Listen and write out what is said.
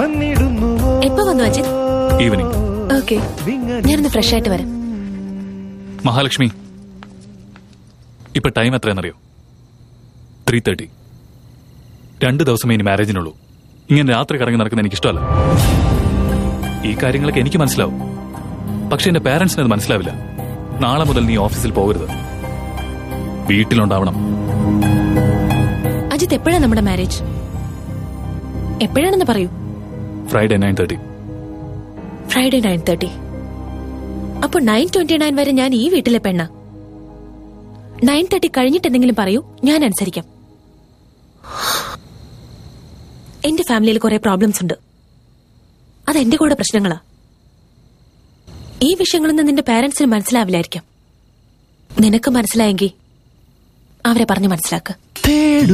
വന്നിടുന്നുവോ എപ്പോ വന്നു Ajith evening okay ഞാനൊന്ന് ഫ്രഷ് ആയിട്ട് വരാം മഹാലക്ഷ്മി ഇപ്പൊ ടൈം എത്രയെന്നറിയോ ത്രീ തേർട്ടി രണ്ട് ദിവസമേ ഇനി മാരേജിനുള്ളൂ ഇങ്ങനെ രാത്രി കറങ്ങി നടക്കുന്ന എനിക്ക് ഇഷ്ടമല്ല ഈ കാര്യങ്ങളൊക്കെ എനിക്ക് മനസ്സിലാവും പക്ഷെ എന്റെ പാരന്റ്സിന് അത് മനസ്സിലാവില്ല നാളെ മുതൽ നീ ഓഫീസിൽ പോകരുത് വീട്ടിലുണ്ടാവണം അജിത് എപ്പോഴാ നമ്മുടെ മാരേജ് എപ്പോഴാണെന്ന് പറയൂ Friday nine thirty Friday nine thirty അപ്പൊ നയൻ ട്വന്റി നയൻ വരെ ഞാൻ ഈ വീട്ടിലെ പെണ്ണ നയൻ തേർട്ടി കഴിഞ്ഞിട്ട് എന്തെങ്കിലും പറയൂ ഞാൻ അനുസരിക്കാം എന്റെ ഫാമിലിയിൽ കുറെ പ്രോബ്ലംസ് ഉണ്ട് അത് എന്റെ കൂടെ പ്രശ്നങ്ങളാ ഈ വിഷയങ്ങളൊന്നും നിന്റെ പാരന്റ്സിന് മനസ്സിലാവില്ലായിരിക്കാം നിനക്ക് മനസ്സിലായെങ്കിൽ അവരെ പറഞ്ഞു മനസ്സിലാക്കുക തേടും